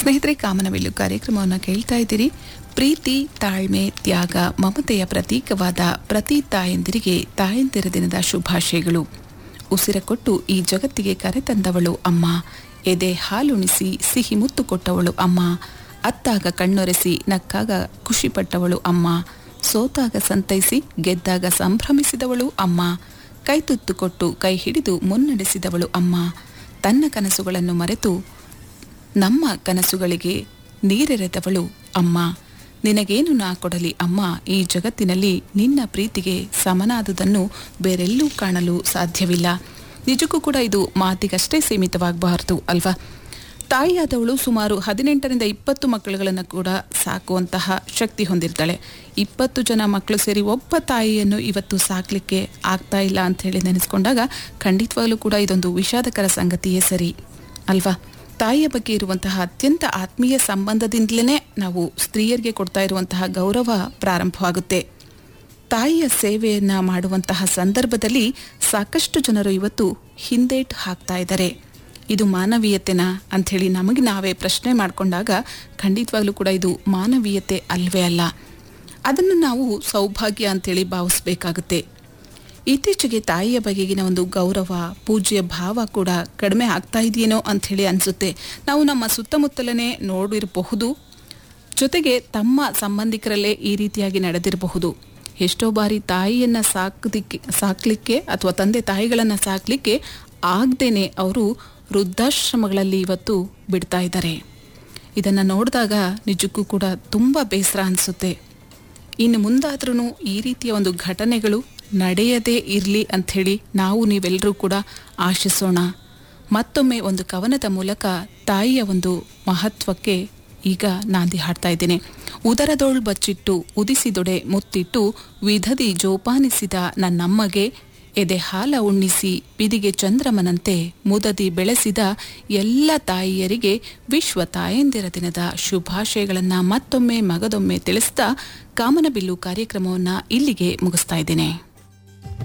ಸ್ನೇಹಿತರೆ ಕಾಮನವೆಲ್ಲು ಕಾರ್ಯಕ್ರಮವನ್ನು ಕೇಳ್ತಾ ಇದ್ದೀರಿ ಪ್ರೀತಿ ತಾಳ್ಮೆ ತ್ಯಾಗ ಮಮತೆಯ ಪ್ರತೀಕವಾದ ಪ್ರತಿ ತಾಯಂದಿರಿಗೆ ತಾಯಂದಿರ ದಿನದ ಶುಭಾಶಯಗಳು ಉಸಿರ ಕೊಟ್ಟು ಈ ಜಗತ್ತಿಗೆ ಕರೆತಂದವಳು ಅಮ್ಮ ಎದೆ ಹಾಲುಣಿಸಿ ಸಿಹಿ ಮುತ್ತು ಕೊಟ್ಟವಳು ಅಮ್ಮ ಅತ್ತಾಗ ಕಣ್ಣೊರೆಸಿ ನಕ್ಕಾಗ ಖುಷಿಪಟ್ಟವಳು ಅಮ್ಮ ಸೋತಾಗ ಸಂತೈಸಿ ಗೆದ್ದಾಗ ಸಂಭ್ರಮಿಸಿದವಳು ಅಮ್ಮ ಕೈತುತ್ತು ಕೊಟ್ಟು ಕೈ ಹಿಡಿದು ಮುನ್ನಡೆಸಿದವಳು ಅಮ್ಮ ತನ್ನ ಕನಸುಗಳನ್ನು ಮರೆತು ನಮ್ಮ ಕನಸುಗಳಿಗೆ ನೀರೆರೆದವಳು ಅಮ್ಮ ನಿನಗೇನು ನಾ ಕೊಡಲಿ ಅಮ್ಮ ಈ ಜಗತ್ತಿನಲ್ಲಿ ನಿನ್ನ ಪ್ರೀತಿಗೆ ಸಮನಾದುದನ್ನು ಬೇರೆಲ್ಲೂ ಕಾಣಲು ಸಾಧ್ಯವಿಲ್ಲ ನಿಜಕ್ಕೂ ಕೂಡ ಇದು ಮಾತಿಗಷ್ಟೇ ಸೀಮಿತವಾಗಬಾರದು ಅಲ್ವಾ ತಾಯಿಯಾದವಳು ಸುಮಾರು ಹದಿನೆಂಟರಿಂದ ಇಪ್ಪತ್ತು ಮಕ್ಕಳುಗಳನ್ನು ಕೂಡ ಸಾಕುವಂತಹ ಶಕ್ತಿ ಹೊಂದಿರ್ತಾಳೆ ಇಪ್ಪತ್ತು ಜನ ಮಕ್ಕಳು ಸೇರಿ ಒಬ್ಬ ತಾಯಿಯನ್ನು ಇವತ್ತು ಸಾಕಲಿಕ್ಕೆ ಆಗ್ತಾ ಇಲ್ಲ ಅಂತ ಹೇಳಿ ನೆನೆಸ್ಕೊಂಡಾಗ ಖಂಡಿತವಾಗ್ಲೂ ಕೂಡ ಇದೊಂದು ವಿಷಾದಕರ ಸಂಗತಿಯೇ ಸರಿ ಅಲ್ವಾ ತಾಯಿಯ ಬಗ್ಗೆ ಇರುವಂತಹ ಅತ್ಯಂತ ಆತ್ಮೀಯ ಸಂಬಂಧದಿಂದಲೇ ನಾವು ಸ್ತ್ರೀಯರಿಗೆ ಕೊಡ್ತಾ ಇರುವಂತಹ ಗೌರವ ಪ್ರಾರಂಭವಾಗುತ್ತೆ ತಾಯಿಯ ಸೇವೆಯನ್ನ ಮಾಡುವಂತಹ ಸಂದರ್ಭದಲ್ಲಿ ಸಾಕಷ್ಟು ಜನರು ಇವತ್ತು ಹಿಂದೇಟು ಹಾಕ್ತಾ ಇದ್ದಾರೆ ಇದು ಮಾನವೀಯತೆನಾ ಅಂಥೇಳಿ ನಮಗೆ ನಾವೇ ಪ್ರಶ್ನೆ ಮಾಡಿಕೊಂಡಾಗ ಖಂಡಿತವಾಗ್ಲೂ ಕೂಡ ಇದು ಮಾನವೀಯತೆ ಅಲ್ವೇ ಅಲ್ಲ ಅದನ್ನು ನಾವು ಸೌಭಾಗ್ಯ ಅಂಥೇಳಿ ಭಾವಿಸ್ಬೇಕಾಗುತ್ತೆ ಇತ್ತೀಚೆಗೆ ತಾಯಿಯ ಬಗೆಗಿನ ಒಂದು ಗೌರವ ಪೂಜ್ಯ ಭಾವ ಕೂಡ ಕಡಿಮೆ ಆಗ್ತಾ ಇದೆಯೇನೋ ಅಂಥೇಳಿ ಅನಿಸುತ್ತೆ ನಾವು ನಮ್ಮ ಸುತ್ತಮುತ್ತಲನೇ ನೋಡಿರಬಹುದು ಜೊತೆಗೆ ತಮ್ಮ ಸಂಬಂಧಿಕರಲ್ಲೇ ಈ ರೀತಿಯಾಗಿ ನಡೆದಿರಬಹುದು ಎಷ್ಟೋ ಬಾರಿ ತಾಯಿಯನ್ನ ಸಾಕದಿಕ್ಕೆ ಸಾಕ್ಲಿಕ್ಕೆ ಅಥವಾ ತಂದೆ ತಾಯಿಗಳನ್ನು ಸಾಕ್ಲಿಕ್ಕೆ ಆಗದೇನೆ ಅವರು ವೃದ್ಧಾಶ್ರಮಗಳಲ್ಲಿ ಇವತ್ತು ಬಿಡ್ತಾ ಇದ್ದಾರೆ ಇದನ್ನು ನೋಡಿದಾಗ ನಿಜಕ್ಕೂ ಕೂಡ ತುಂಬ ಬೇಸರ ಅನಿಸುತ್ತೆ ಇನ್ನು ಮುಂದಾದ್ರೂ ಈ ರೀತಿಯ ಒಂದು ಘಟನೆಗಳು ನಡೆಯದೇ ಇರಲಿ ಅಂಥೇಳಿ ನಾವು ನೀವೆಲ್ಲರೂ ಕೂಡ ಆಶಿಸೋಣ ಮತ್ತೊಮ್ಮೆ ಒಂದು ಕವನದ ಮೂಲಕ ತಾಯಿಯ ಒಂದು ಮಹತ್ವಕ್ಕೆ ಈಗ ನಾಂದಿ ಹಾಡ್ತಾ ಇದ್ದೇನೆ ಉದರದೋಳ್ ಬಚ್ಚಿಟ್ಟು ಉದಿಸಿದೊಡೆ ಮುತ್ತಿಟ್ಟು ವಿಧದಿ ಜೋಪಾನಿಸಿದ ನನ್ನಮ್ಮಗೆ ಎದೆ ಹಾಲ ಉಣ್ಣಿಸಿ ಬಿದಿಗೆ ಚಂದ್ರಮನಂತೆ ಮುದದಿ ಬೆಳೆಸಿದ ಎಲ್ಲ ತಾಯಿಯರಿಗೆ ವಿಶ್ವ ತಾಯಂದಿರ ದಿನದ ಶುಭಾಶಯಗಳನ್ನು ಮತ್ತೊಮ್ಮೆ ಮಗದೊಮ್ಮೆ ತಿಳಿಸ್ತಾ ಕಾಮನಬಿಲ್ಲು ಕಾರ್ಯಕ್ರಮವನ್ನು ಇಲ್ಲಿಗೆ ಮುಗಿಸ್ತಾ ಇದ್ದೇನೆ